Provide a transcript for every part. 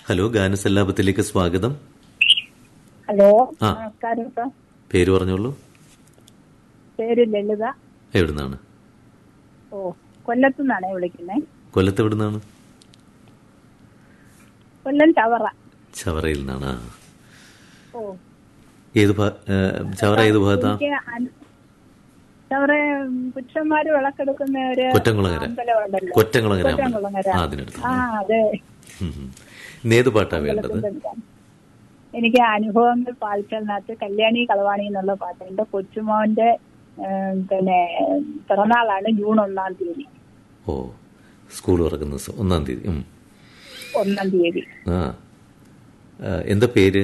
Hello ഗാനസല്ലാപത്തിലേക്ക് സ്വാഗതം hello ആ. നമസ്കാരം സാർ പേര് പറഞ്ഞോളൂ പേര് ലളിത എവിടുന്നാണ് ഓ കൊല്ലത്തു നിന്നാണേ വിളിക്കുന്നത് കൊല്ലത്ത് എവിടുന്നാണ് കൊല്ലം ചവറ ചവറയിൽ നിന്നാണ് ആ. ഓ ഏത് ഭാ- ഏ, ചവറ ഏത് ഭാഗത്താ എനിക്ക് അൻ- ചവറ പുരുഷന്മാര് വിളക്കെടുക്കുന്ന ഒരു കൊറ്റംകുളങ്ങര അമ്പലമുണ്ടല്ലോ കൊറ്റംകുളങ്ങര അമ്പലം. കൊറ്റംകുളങ്ങര ആ, അതിനടുത്ത് ആ അതെ ഉം, ഉം. ഇന്ന് ഏത് പാട്ടാ വേണ്ടത് കൊല്ലത്തുനിന്ന് എനിക്ക് അനുഭവങ്ങൾ പാലിച്ചതിനകത്ത് കല്യാണി കളവാണി എന്നുള്ള പാട്ട് എന്റെ കൊച്ചുമോന്റെ ഏം, പിന്നെ പിറന്നാളാണ് ജൂൺ ഒന്നാം തീയതി ഓ സ്കൂൾ തുറക്കുന്ന ദിവസം ഒന്നാം തീയതി ഉം. ഒന്നാം തീയതി ആ ആ, എന്താ പേര്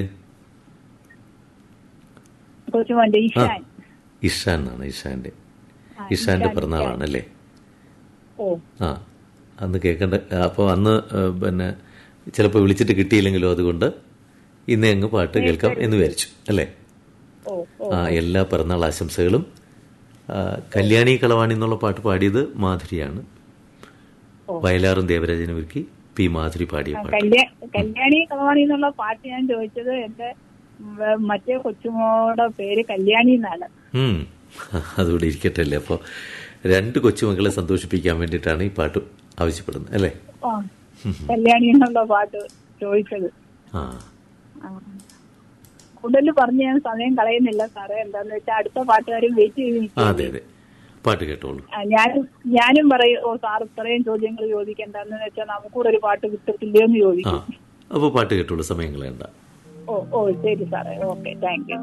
കൊച്ചുമോന്റെ ആ ഇഷാൻ ഇഷാൻ എന്നാണ് ഇഷാന്റെ ആ, ഇഷാന്റെ ഇഷാൻ, പിറന്നാളാണല്ലേ ഓ ആ അന്ന് കേൾക്കേണ്ട അപ്പോൾ അന്ന് ഏ, പിന്നെ ചിലപ്പോൾ വിളിച്ചിട്ട് കിട്ടിയില്ലെങ്കിലോ അതുകൊണ്ട് ഇന്നേ അങ്ങ് പാട്ട് കേൾക്കാം എന്ന് വിചാരിച്ചു അല്ലേ ഓ ഓ ആ എല്ലാ പിറന്നാൾ ആശംസകളും ആ, കല്യാണി കളവാണി എന്നുള്ള പാട്ട് പാടിയത് മാധുരിയാണ് ഓ. വയലാറും ദേവരാജനും ഒരുക്കി പി മാധുരി പാടിയ ആ, പാട്ട് കല്യാ- കല്യാണി കളവാണി എന്നുള്ള പാട്ട് ഞാൻ ചോദിച്ചത് എന്റെ ഉം, മറ്റേ കൊച്ചുമോടെ പേര് കല്യാണി എന്നാണ് ഉം. അതുകൂടി ഇരിക്കട്ടെ അല്ലേ അപ്പോൾ രണ്ട് കൊച്ചുമക്കളെ സന്തോഷിപ്പിക്കാൻ വേണ്ടിയിട്ടാണ് ഈ പാട്ട് ആവശ്യപ്പെടുന്നത് അല്ലേ ആ, കല്യാണി എന്നുള്ള പാട്ട് ചോദിച്ചത് ആ ആ. കൂടുതൽ പറഞ്ഞ് ഞാൻ സമയം കളയുന്നില്ല സാറേ എന്താന്ന് വെച്ചാൽ അടുത്ത പാട്ടുകാരും വെയിറ്റ് ചെയ്ത് ആ, നിൽക്കുകയാണ്. അതെ അതെ പാട്ട് കേട്ടോളൂ ആ, ഞാനും ഞാനും പറയും ഓ സാർ ഇത്രയും ചോദ്യങ്ങൾ ചോദിക്കണ്ടെന്ന് വെച്ചാൽ നമുക്കൂടെ ഒരു പാട്ട് കിട്ടത്തില്ലയോ എന്ന് ആ ചോദിക്കും അപ്പോൾ പാട്ട് കേട്ടോളൂ സമയം കളയണ്ട ഓ ഓ ശരി സാറേ ഓക്കെ താങ്ക് യു